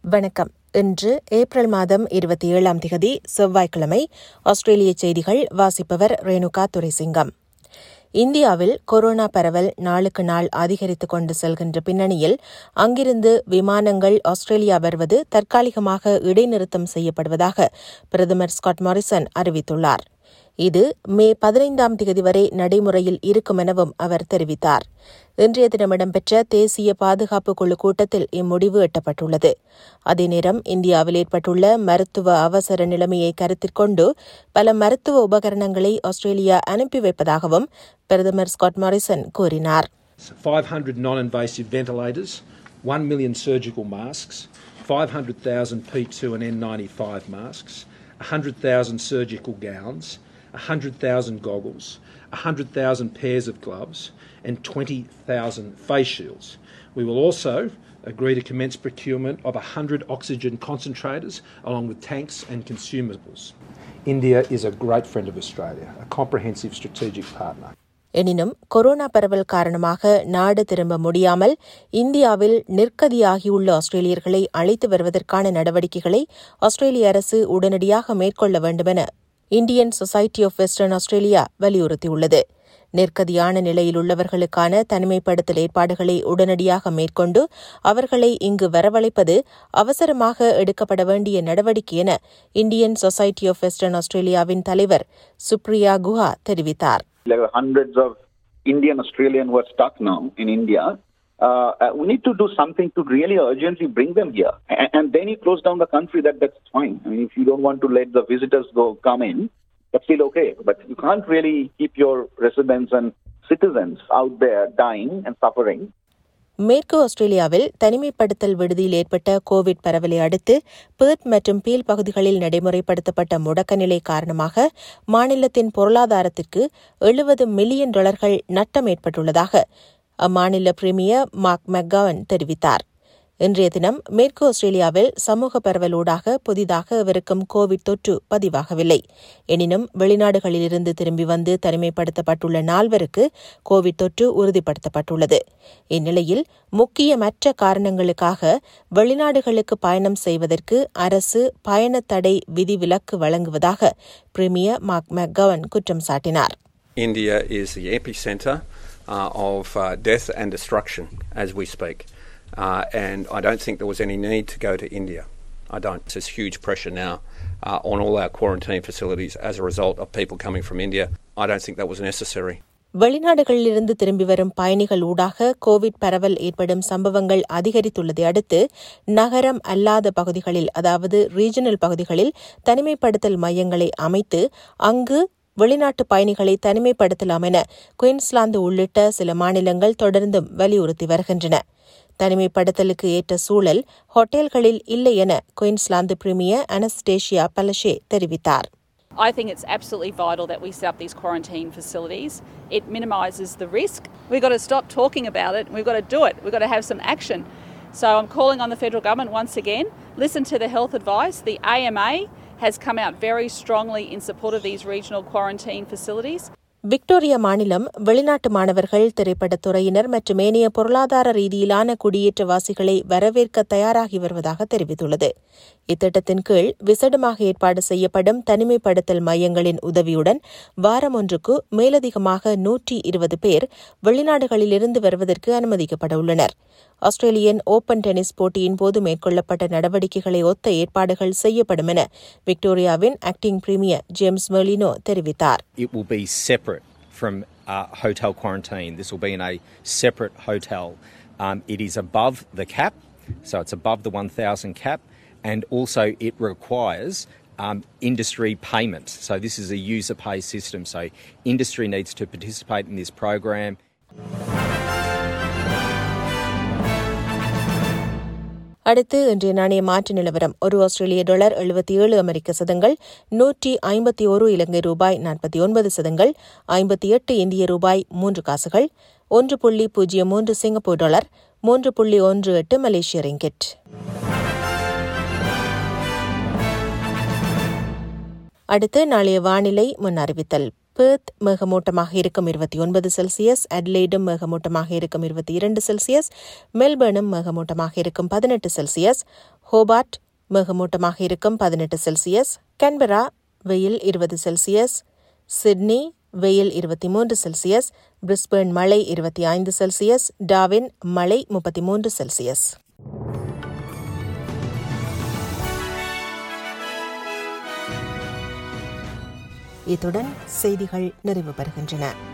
வணக்கம் இன்று ஏப்ரல் மாதம் இருபத்தி ஏழாம் திகதி செவ்வாய்க்கிழமை ஆஸ்திரேலிய செய்திகள் வாசிப்பவர் ரேணுகா துரைசிங்கம் இந்தியாவில் கொரோனா பரவல் நாளுக்கு நாள் அதிகரித்துக் கொண்டு செல்கின்ற பின்னணியில் அங்கிருந்து விமானங்கள் ஆஸ்திரேலியா வருவது தற்காலிகமாக இடைநிறுத்தம் செய்யப்படுவதாக பிரதமர் ஸ்காட் மாரிசன் அறிவித்துள்ளார் இது மே பதினைந்தாம் தேதி வரை நடைமுறையில் இருக்கும் எனவும் அவர் தெரிவித்தார் இன்றைய தினம் இடம்பெற்ற தேசிய பாதுகாப்பு குழு கூட்டத்தில் இம்முடிவு எட்டப்பட்டுள்ளது அதே நேரம் இந்தியாவில் ஏற்பட்டுள்ள மருத்துவ அவசர நிலைமையை கருத்தில் கொண்டு பல மருத்துவ உபகரணங்களை ஆஸ்திரேலியா அனுப்பி வைப்பதாகவும் பிரதமர் ஸ்காட் மாரிசன் கூறினார் 500 non-invasive ventilators, 1 million surgical masks, 500,000 P2 and N95 masks, 100,000 surgical gowns, 100,000 goggles, 100,000 pairs of gloves, and 20,000 face shields. We will also agree to commence procurement of 100 oxygen concentrators along with tanks and consumables. India is a great friend of Australia, a comprehensive strategic partner. எனினும் corona பரவல் காரணமாக நாடு திரும்ப முடியாமல் இந்தியாவில் நிற்கதியாகியுள்ள ஆஸ்திரேலியர்களை அழைத்து வருவதற்கான நடவடிக்கைகளை ஆஸ்திரேலிய அரசு உடனடியாக மேற்கொள்ள வேண்டுமென Indian society of western Australia வலியுறுத்தியுள்ளது நெருக்கதியான நிலையில் உள்ளவர்களுக்கான தனிமைப்படுத்தல் ஏற்பாடுகளை உடனடியாக மேற்கொண்டு அவர்களை இங்கு வரவழைப்பது அவசரமாக எடுக்கப்பட வேண்டிய நடவடிக்கை என இந்தியன் சொசைட்டி ஆஃப் வெஸ்டர்ன் ஆஸ்திரேலியாவின் தலைவர் சுப்ரியா குஹா தெரிவித்தார் There are hundreds of Indian Australian who are stuck now in India. Uh, uh, we need to do something to really urgently bring them here, and, and then you close down the country. That that's fine. I mean, if you don't want to let the visitors go come in, that's still okay. But you can't really keep your residents and citizens out there dying and suffering. மேற்கு ஆஸ்திரேலியாவில் தனிமைப்படுத்தல் விடுதியில் ஏற்பட்ட Covid பரவலை அடுத்து birth மற்றும் feel பகுதிகளில் நடைமுறைப்படுத்தப்பட்ட முடக்க நிலை காரணமாக மாநிலத்தின் பொருளாதாரத்திற்கு எழுபது மில்லியன் டாலர்கள் நட்டம் ஏற்பட்டுள்ளதாக அம்மாநில பிரீமியர் மார்க் மெக்கவன் தெரிவித்தார் இன்றைய தினம் மேற்கு ஆஸ்திரேலியாவில் சமூக பரவலூடாக புதிதாக அவருக்கும் கோவிட் தொற்று பதிவாகவில்லை எனினும் வெளிநாடுகளிலிருந்து திரும்பி வந்து தனிமைப்படுத்தப்பட்டுள்ள நால்வருக்கு கோவிட் தொற்று உறுதிப்படுத்தப்பட்டுள்ளது இந்நிலையில் முக்கிய மற்ற காரணங்களுக்காக வெளிநாடுகளுக்கு பயணம் செய்வதற்கு அரசு பயணத்தடை விதிவிலக்கு வழங்குவதாக பிரீமியர் மார்க் மெக்கவன் குற்றம் சாட்டினார் India is the epicenter uh, of uh, death and destruction as we speak. Uh, and I don't think there was any need to go to India. I don't. There's huge pressure now uh, on all our quarantine facilities as a result of people coming from India. I don't think that was necessary. வெளிநாடுகளிலிருந்து திரும்பி வரும் பயணிகள் ஊடாக Covid பரவல் ஏற்படும் சம்பவங்கள் அதிகரித்துள்ளதை அடுத்து நகரம் அல்லாத பகுதிகளில் அதாவது ரீஜனல் பகுதிகளில் தனிமைப்படுத்தல் மையங்களை அமைத்து அங்கு வெளிநாட்டு பயணிகளை தனிமைப்படுத்தலாம் என குயின்ஸ்லாந்து உள்ளிட்ட சில மாநிலங்கள் தொடர்ந்தும் வலியுறுத்தி வருகின்றன தனிமைப்படுத்தலுக்கு ஏற்ற சூழல் ஹோட்டல்களில் இல்லை என குயின்ஸ்லாந்து பிரீமியர் அனஸ்டேஷியா பலஷே தெரிவித்தார் I think it's absolutely vital that we set up these quarantine facilities. It minimises the risk. We've got to stop talking about it. We've got to do it. We've got to have some action. So I'm calling on the federal government once again. Listen to the health advice. The AMA has come out very strongly in support of these regional quarantine facilities. Victoria மாநிலம் வெளிநாட்டு மாணவர்கள் திரைப்படத் துறையினர் மற்றும் ஏனைய பொருளாதார ரீதியிலான குடியேற்றவாசிகளை வரவேற்க தயாராகி வருவதாக தெரிவித்துள்ளது இத்திட்டத்தின் கீழ் விசடமாக ஏற்பாடு செய்யப்படும் தனிமைப்படுத்தல் மையங்களின் உதவியுடன் வாரம் ஒன்றுக்கு மேலதிகமாக நூற்றி இருபது பேர் வெளிநாடுகளிலிருந்து வருவதற்கு அனுமதிக்கப்பட உள்ளனர் ஆஸ்திரேலியன் ஓபன் டென்னிஸ் போட்டியின் போது மேற்கொள்ளப்பட்ட நடவடிக்கைகளை ஒத்த ஏற்பாடுகள் செய்யப்படும் என விக்டோரியாவின் ஆக்டிங் பிரீமியர் ஜேம்ஸ் மெர்லினோ தெரிவித்தார் It will be separate from uh, hotel quarantine. This will be in a separate hotel. Um, it is above the cap, so it's above the 1,000 cap, and also it requires um, industry payment. So this is a user pay system. So industry needs to participate in this program. அடுத்து இன்றைய நாணய மாற்று நிலவரம் ஒரு ஆஸ்திரேலிய dollar எழுபத்தி ஏழு அமெரிக்க சதங்கள் நூற்றி ஐம்பத்தி ஒரு இலங்கை ரூபாய் நாற்பத்தி ஒன்பது சதங்கள் ஐம்பத்தி எட்டு இந்திய ரூபாய் மூன்று காசுகள் ஒன்று புள்ளி பூஜ்ஜியம் மூன்று சிங்கப்பூர் டாலர் மூன்று புள்ளி ஒன்று எட்டு மலேசிய ரிங்கெட் அடுத்து நாளைய வானிலை முன் அறிவித்தல் பெர்த் மேகமூட்டமாக இருக்கும் இருபத்தி ஒன்பது செல்சியஸ் அட்லைடும் மேகமூட்டமாக இருக்கும் இருபத்தி இரண்டு செல்சியஸ் மெல்பர்னும் மேகமூட்டமாக இருக்கும் பதினெட்டு செல்சியஸ் ஹோபார்ட் மேகமூட்டமாக இருக்கும் பதினெட்டு செல்சியஸ் கன்பரா வெயில் இருபது செல்சியஸ் சிட்னி வெயில் இருபத்தி மூன்று செல்சியஸ் பிரிஸ்பேர்ன் மழை இருபத்தி ஐந்து செல்சியஸ் டாவின் மழை முப்பத்தி மூன்று செல்சியஸ் இத்துடன் செய்திகள் நிறைவு பெறுகின்றன